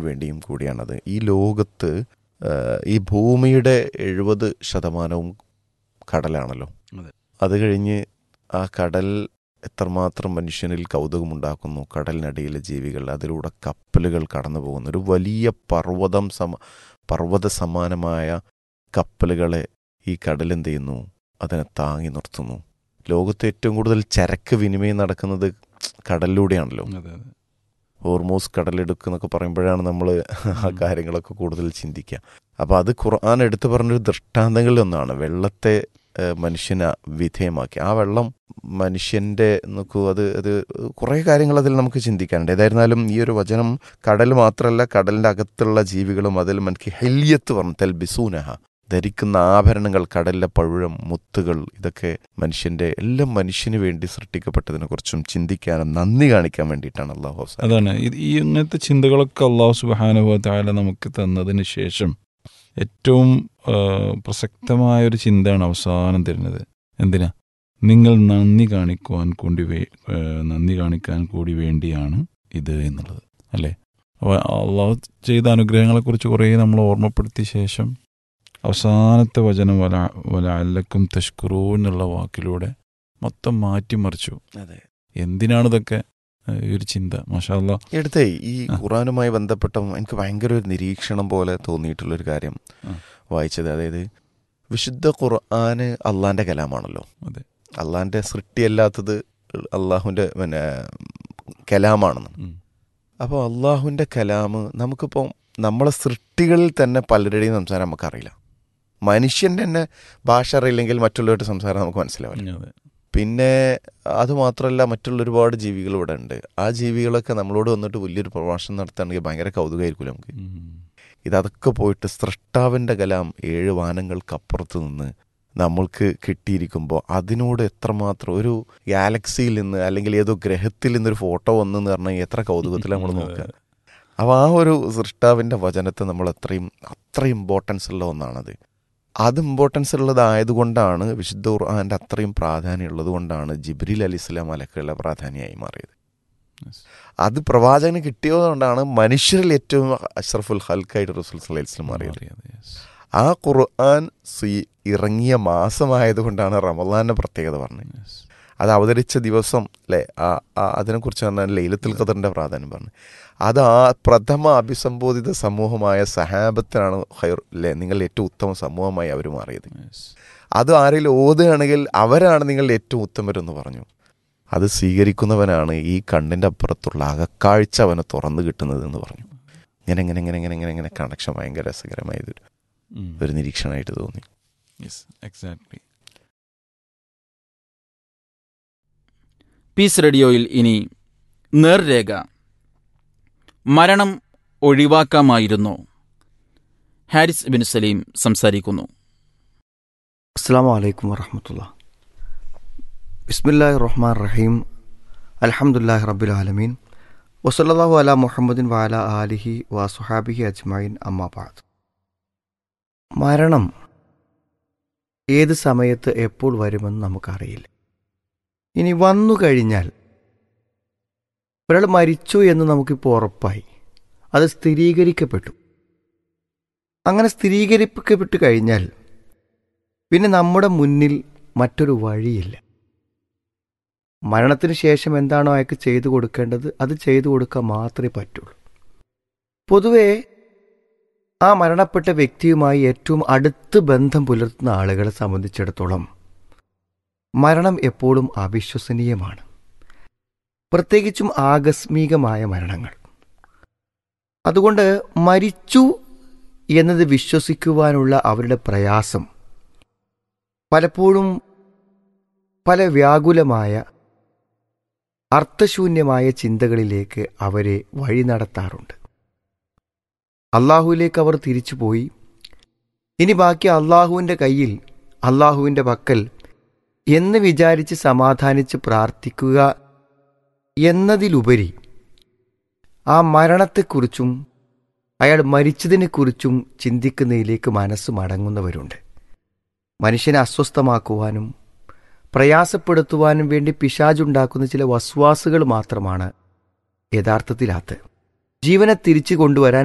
വേണ്ടിയും കൂടിയാണത് ഈ ലോകത്ത് ആ, ഈ ഭൂമിയുടെ എഴുപത് ശതമാനവും കടലാണല്ലോ അതെ. അത് കഴിഞ്ഞ് ആ കടൽ എത്രമാത്രം മനുഷ്യനിൽ കൗതുകമുണ്ടാക്കുന്നു കടലിനടിയിലെ ജീവികൾ അതിലൂടെ കപ്പലുകൾ കടന്നു പോകുന്നു ഒരു വലിയ പർവ്വതം സമ പർവ്വത സമാനമായ കപ്പലുകളെ ഈ കടൽ എന്ത് ചെയ്യുന്നു അതിനെ താങ്ങി നിർത്തുന്നു ലോകത്ത് ഏറ്റവും കൂടുതൽ ചരക്ക് വിനിമയം നടക്കുന്നത് കടലിലൂടെയാണല്ലോ അതെ അതെ ഹോർമോസ് കടലെടുക്ക് എന്നൊക്കെ പറയുമ്പോഴാണ് നമ്മൾ ആ കാര്യങ്ങളൊക്കെ കൂടുതൽ ചിന്തിക്കുക അപ്പോൾ അത് ഖുർആൻ എടുത്തു പറഞ്ഞൊരു ദൃഷ്ടാന്തങ്ങളിൽ ഒന്നാണ് വെള്ളത്തെ ഏഹ്, മനുഷ്യനെ വിധേയമാക്കി ആ വെള്ളം മനുഷ്യൻ്റെ നോക്കൂ അത് അത് കുറേ കാര്യങ്ങൾ അതിൽ നമുക്ക് ചിന്തിക്കാനുണ്ട് ഏതായിരുന്നാലും ഈ ഒരു വചനം കടൽ മാത്രമല്ല കടലിൻ്റെ അകത്തുള്ള ജീവികളും അതിൽ മനക്ക് ഹെല്യത്ത് പറഞ്ഞു തെൽ ബിസൂനഹ ധരിക്കുന്ന ആഭരണങ്ങൾ കടലിലെ പഴുഴം മുത്തുകൾ ഇതൊക്കെ മനുഷ്യൻ്റെ എല്ലാം മനുഷ്യന് വേണ്ടി സൃഷ്ടിക്കപ്പെട്ടതിനെ കുറിച്ചും ചിന്തിക്കാനും നന്ദി കാണിക്കാൻ വേണ്ടിയിട്ടാണ് അള്ളാഹു അവസാനം അതാണ് ഇത് ഈ ഇങ്ങനത്തെ ചിന്തകളൊക്കെ അള്ളാഹു സുബാനുഭവ താല നമുക്ക് തന്നതിന് ശേഷം ഏറ്റവും ആ, പ്രസക്തമായ ഒരു ചിന്തയാണ് അവസാനം തരുന്നത് എന്തിനാ നിങ്ങൾ നന്ദി കാണിക്കുവാൻ കൂടി വേ- ആ, നന്ദി കാണിക്കാൻ കൂടി വേണ്ടിയാണ് ഇത് എന്നുള്ളത് അല്ലേ അപ്പോൾ അള്ളാഹു ചെയ്ത അനുഗ്രഹങ്ങളെക്കുറിച്ച് കുറേ നമ്മൾ ഓർമ്മപ്പെടുത്തിയ ശേഷം അവസാനത്തെ വചനം വല വല അല്ലക്കും തഷ്കുറൂ എന്നുള്ള വാക്കിലൂടെ മൊത്തം മാറ്റിമറിച്ചു അതെ എന്തിനാണ് ഇതൊക്കെ ആ, ഈ ഒരു ചിന്ത മാഷാല്ല എടുത്തേ ഈ ആ. ഖുറാനുമായി ബന്ധപ്പെട്ട എനിക്ക് ഭയങ്കര ഒരു നിരീക്ഷണം പോലെ തോന്നിയിട്ടുള്ളൊരു കാര്യം ആ. വായിച്ചത് അതായത് വിശുദ്ധ ഖുർആന് അള്ളാന്റെ കലാമാണല്ലോ അതെ. അള്ളാന്റെ സൃഷ്ടിയല്ലാത്തത് അള്ളാഹുവിന്റെ പിന്നെ കലാമാണെന്ന് അപ്പോൾ അള്ളാഹുവിന്റെ കലാമ് നമുക്കിപ്പോൾ നമ്മളെ സൃഷ്ടികളിൽ തന്നെ പലരുടെയും സംസാരം നമുക്കറിയില്ല മനുഷ്യൻ്റെ തന്നെ ഭാഷ അറിയില്ലെങ്കിൽ മറ്റുള്ളവരുടെ സംസാരം നമുക്ക് മനസ്സിലാവില്ല അതെ പിന്നെ അത് മാത്രമല്ല മറ്റുള്ള ഒരുപാട് ജീവികൾ ഇവിടെ ഉണ്ട് ആ ജീവികളൊക്കെ നമ്മളോട് വന്നിട്ട് വലിയൊരു പ്രഭാഷണം നടത്തുകയാണെങ്കിൽ ഭയങ്കര കൗതുകമായിരിക്കും നമുക്ക് ഉം. ഇതൊക്കെ പോയിട്ട് സൃഷ്ടാവിൻ്റെ കലാം ഏഴ് വാനങ്ങൾക്കപ്പുറത്ത് നിന്ന് നമ്മൾക്ക് കിട്ടിയിരിക്കുമ്പോൾ അതിനോട് എത്രമാത്രം ഒരു ഗാലക്സിയിൽ നിന്ന് അല്ലെങ്കിൽ ഏതോ ഗ്രഹത്തിൽ നിന്നൊരു ഫോട്ടോ വന്നെന്ന് പറഞ്ഞാൽ എത്ര കൗതുകത്തിൽ നമ്മൾ നോക്കുക അപ്പോൾ ആ ഒരു സൃഷ്ടാവിൻ്റെ വചനത്തെ നമ്മൾ അത്രയും അത്ര ഇമ്പോർട്ടൻസ് ഉള്ള ഒന്നാണത് അത് ഇമ്പോർട്ടൻസ് ഉള്ളതായതുകൊണ്ടാണ് വിശുദ്ധ ഖുർആാൻ്റെ അത്രയും പ്രാധാന്യം ഉള്ളത് കൊണ്ടാണ് ജിബ്രീൽ അലി ഇസ്ലാം അലക്കുള്ള പ്രാധാന്യമായി മാറിയത് Yes. അത് പ്രവാചകന് കിട്ടിയതുകൊണ്ടാണ് മനുഷ്യരിൽ ഏറ്റവും അഷ്റഫുൽ ഹൽക്കായിട്ട് റസൂൽ സല്ലല്ലാഹു അലൈഹി വസല്ലം മാറിയത് മാറിയത്, yes. ആ ഖുർആൻ സ്വീ ഇറങ്ങിയ മാസമായതുകൊണ്ടാണ് റമദാന്റെ പ്രത്യേകത പറഞ്ഞത് Yes. അത് അവതരിച്ച ദിവസം അല്ലേ ആ ആ- അതിനെക്കുറിച്ച് പറഞ്ഞാൽ ലൈലത്തുൽ ഖദറിന്റെ പ്രാധാന്യം പറഞ്ഞു അത് ആ പ്രഥമ അഭിസംബോധിത സമൂഹമായ സഹാബത്തിനാണ് ഹൈർ അല്ലേ നിങ്ങൾ ഏറ്റവും ഉത്തമ സമൂഹമായി അവർ മാറിയത് Yes. അത് ആരെങ്കിലും ഓതുകയാണെങ്കിൽ അവരാണ് നിങ്ങൾ ഏറ്റവും ഉത്തമരെന്ന് പറഞ്ഞു അത് സ്വീകരിക്കുന്നവനാണ് ഈ കണ്ണിൻ്റെ അപ്പുറത്തുള്ള അകക്കാഴ്ച അവന് തുറന്നു കിട്ടുന്നത് എന്ന് പറഞ്ഞു ഇങ്ങനെ ഇങ്ങനെ ഇങ്ങനെ ഇങ്ങനെ ഇങ്ങനെ ഇങ്ങനെ കണക്ഷൻ ഭയങ്കര രസകരമായതൊരു ഉം. ഒരു നിരീക്ഷണമായിട്ട് തോന്നി Yes, exactly. പീസ് റേഡിയോയിൽ ഇനി നേർരേഖ മരണം ഒഴിവാക്കാമായിരുന്നോ ഹാരിസ് ബിൻ സലീം സംസാരിക്കുന്നു അസ്സാം വലൈക്കും വറഹമത്തുള്ള ബിസ്മില്ലാഹി റഹ്മാൻ റഹീം അൽഹംദുലില്ലാഹി റബ്ബിൽ ആലമീൻ വസല്ലാഹു അല മുഹമ്മദിൻ വാല ആലിഹി വസുഹാബിഹി അജ്മൈൻ അമ്മാബാദ് മരണം ഏത് സമയത്ത് എപ്പോൾ വരുമെന്ന് നമുക്കറിയില്ല ഇനി വന്നു കഴിഞ്ഞാൽ ഒരാൾ മരിച്ചു എന്ന് നമുക്കിപ്പോൾ ഉറപ്പായി അത് സ്ഥിരീകരിക്കപ്പെട്ടു അങ്ങനെ സ്ഥിരീകരിക്കപ്പെട്ട് കഴിഞ്ഞാൽ പിന്നെ നമ്മുടെ മുന്നിൽ മറ്റൊരു വഴിയില്ല മരണത്തിന് ശേഷം എന്താണോ അയാൾക്ക് ചെയ്തു കൊടുക്കേണ്ടത് അത് ചെയ്തു കൊടുക്കാൻ മാത്രമേ പറ്റുള്ളൂ പൊതുവെ ആ മരണപ്പെട്ട വ്യക്തിയുമായി ഏറ്റവും അടുത്ത് ബന്ധം പുലർത്തുന്ന ആളുകളെ സംബന്ധിച്ചിടത്തോളം മരണം എപ്പോഴും അവിശ്വസനീയമാണ് പ്രത്യേകിച്ചും ആകസ്മികമായ മരണങ്ങൾ അതുകൊണ്ട് മരിച്ചു എന്നത് വിശ്വസിക്കുവാനുള്ള അവരുടെ പ്രയാസം പലപ്പോഴും പല വ്യാകുലമായ അർത്ഥശൂന്യമായ ചിന്തകളിലേക്ക് അവരെ വഴി നടത്താറുണ്ട് അള്ളാഹുവിലേക്ക് അവർ തിരിച്ചുപോയി ഇനി ബാക്കി അള്ളാഹുവിൻ്റെ കയ്യിൽ അള്ളാഹുവിൻ്റെ പക്കൽ എന്ന് വിചാരിച്ച് സമാധാനിച്ച് പ്രാർത്ഥിക്കുക എന്നതിലുപരി ആ മരണത്തെക്കുറിച്ചും അയാൾ മരിച്ചതിനെക്കുറിച്ചും ചിന്തിക്കുന്നതിലേക്ക് മനസ്സ് മടങ്ങുന്നവരുണ്ട് മനുഷ്യനെ അസ്വസ്ഥമാക്കുവാനും പ്രയാസപ്പെടുത്തുവാനും വേണ്ടി പിശാജുണ്ടാക്കുന്ന ചില വസ്വാസുകൾ മാത്രമാണ് യഥാർത്ഥത്തിലാത്ത് ജീവനെ തിരിച്ചു കൊണ്ടുവരാൻ